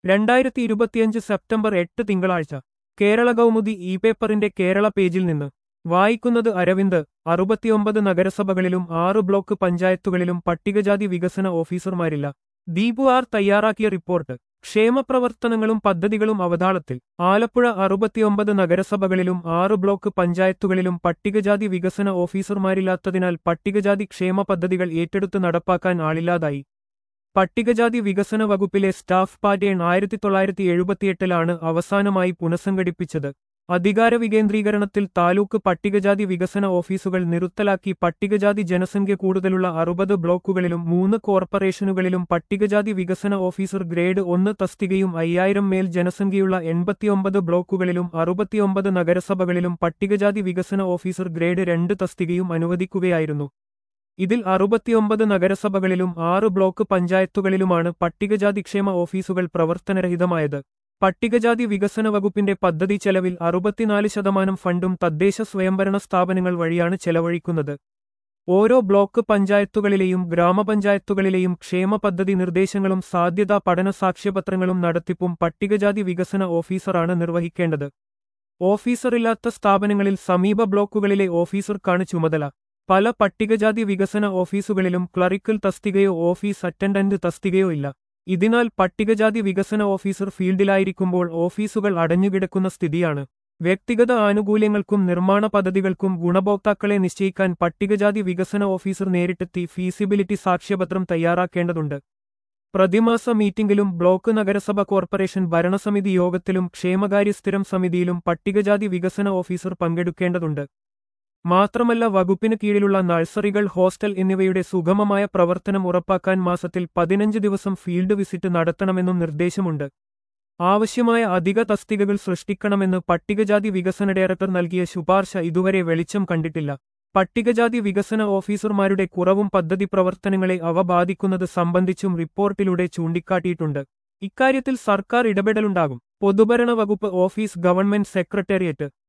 രണ്ടായിരത്തി ഇരുപത്തിയഞ്ച് സെപ്റ്റംബർ എട്ട് തിങ്കളാഴ്ച കേരള കൗമുദി ഇ പേപ്പറിന്റെ കേരള പേജിൽ നിന്ന് വായിക്കുന്നത് അരവിന്ദ് അറുപത്തിയൊമ്പത് നഗരസഭകളിലും ആറ് ബ്ലോക്ക് പഞ്ചായത്തുകളിലും പട്ടികജാതി വികസന ഓഫീസർമാരില്ല ദീപു ആർ തയ്യാറാക്കിയ റിപ്പോർട്ട് ക്ഷേമപ്രവർത്തനങ്ങളും പദ്ധതികളും അവതാളത്തിൽ ആലപ്പുഴ അറുപത്തിയൊമ്പത് നഗരസഭകളിലും ആറ് ബ്ലോക്ക് പഞ്ചായത്തുകളിലും പട്ടികജാതി വികസന ഓഫീസർമാരില്ലാത്തതിനാൽ പട്ടികജാതി ക്ഷേമ പദ്ധതികൾ ഏറ്റെടുത്ത് നടപ്പാക്കാൻ ആളില്ലാതായി പട്ടികജാതി വികസന വകുപ്പിലെ സ്റ്റാഫ് പാറ്റേൺ ആയിരത്തി തൊള്ളായിരത്തി എഴുപത്തിയെട്ടിലാണ് അവസാനമായി പുനഃസംഘടിപ്പിച്ചത് അധികാര വികേന്ദ്രീകരണത്തിൽ താലൂക്ക് പട്ടികജാതി വികസന ഓഫീസുകൾ നിറുത്തലാക്കി പട്ടികജാതി ജനസംഖ്യ കൂടുതലുള്ള അറുപത് ബ്ലോക്കുകളിലും മൂന്ന് കോർപ്പറേഷനുകളിലും പട്ടികജാതി വികസന ഓഫീസർ ഗ്രേഡ് ഒന്ന് തസ്തികയും അയ്യായിരം മേൽ ജനസംഖ്യയുള്ള എൺപത്തിയൊമ്പത് ബ്ലോക്കുകളിലും അറുപത്തിയൊമ്പത് നഗരസഭകളിലും പട്ടികജാതി വികസന ഓഫീസർ ഗ്രേഡ് രണ്ട് തസ്തികയും അനുവദിക്കുകയായിരുന്നു ഇതിൽ അറുപത്തിയൊമ്പത് നഗരസഭകളിലും ആറ് ബ്ലോക്ക് പഞ്ചായത്തുകളിലുമാണ് പട്ടികജാതി ക്ഷേമ ഓഫീസുകൾ പ്രവർത്തനരഹിതമായത് പട്ടികജാതി വികസന വകുപ്പിന്റെ പദ്ധതി ചെലവിൽ അറുപത്തിനാല് ശതമാനം ഫണ്ടും തദ്ദേശ സ്വയംഭരണ സ്ഥാപനങ്ങൾ വഴിയാണ് ചെലവഴിക്കുന്നത് ഓരോ ബ്ലോക്ക് പഞ്ചായത്തുകളിലെയും ഗ്രാമപഞ്ചായത്തുകളിലെയും ക്ഷേമ പദ്ധതി നിർദ്ദേശങ്ങളും സാധ്യതാ പഠന സാക്ഷ്യപത്രങ്ങളും നടത്തിപ്പും പട്ടികജാതി വികസന ഓഫീസറാണ് നിർവഹിക്കേണ്ടത് ഓഫീസറില്ലാത്ത സ്ഥാപനങ്ങളിൽ സമീപ ബ്ലോക്കുകളിലെ ഓഫീസർക്കാണ് ചുമതല പല പട്ടികജാതി വികസന ഓഫീസുകളിലും ക്ലറിക്കൽ തസ്തികയോ ഓഫീസ് അറ്റൻഡന്റ് തസ്തികയോ ഇല്ല ഇതിനാൽ പട്ടികജാതി വികസന ഓഫീസർ ഫീൽഡിലായിരിക്കുമ്പോൾ ഓഫീസുകൾ അടഞ്ഞുകിടക്കുന്ന സ്ഥിതിയാണ് വ്യക്തിഗത ആനുകൂല്യങ്ങൾക്കും നിർമ്മാണ പദ്ധതികൾക്കും ഗുണഭോക്താക്കളെ നിശ്ചയിക്കാൻ പട്ടികജാതി വികസന ഓഫീസർ നേരിട്ടെത്തി ഫീസിബിലിറ്റി സാക്ഷ്യപത്രം തയ്യാറാക്കേണ്ടതുണ്ട് പ്രതിമാസ മീറ്റിംഗിലും ബ്ലോക്ക് നഗരസഭ കോർപ്പറേഷൻ ഭരണസമിതി യോഗത്തിലും ക്ഷേമകാര്യ സ്ഥിരം സമിതിയിലും പട്ടികജാതി വികസന ഓഫീസർ പങ്കെടുക്കേണ്ടതുണ്ട് മാത്രമല്ല വകുപ്പിന് കീഴിലുള്ള നഴ്സറികൾ ഹോസ്റ്റൽ എന്നിവയുടെ സുഗമമായ പ്രവർത്തനം ഉറപ്പാക്കാൻ മാസത്തിൽ പതിനഞ്ച് ദിവസം ഫീൽഡ് വിസിറ്റ് നടത്തണമെന്നും നിർദ്ദേശമുണ്ട് ആവശ്യമായ അധിക തസ്തികകൾ സൃഷ്ടിക്കണമെന്ന് പട്ടികജാതി വികസന ഡയറക്ടർ നൽകിയ ശുപാർശ ഇതുവരെ വെളിച്ചം കണ്ടിട്ടില്ല പട്ടികജാതി വികസന ഓഫീസർമാരുടെ കുറവും പദ്ധതി പ്രവർത്തനങ്ങളെ അവ ബാധിക്കുന്നത് സംബന്ധിച്ചും റിപ്പോർട്ടിലൂടെ ചൂണ്ടിക്കാട്ടിയിട്ടുണ്ട് ഇക്കാര്യത്തിൽ സർക്കാർ ഇടപെടലുണ്ടാകും പൊതുഭരണ വകുപ്പ് ഓഫീസ് ഗവൺമെന്റ് സെക്രട്ടേറിയറ്റ്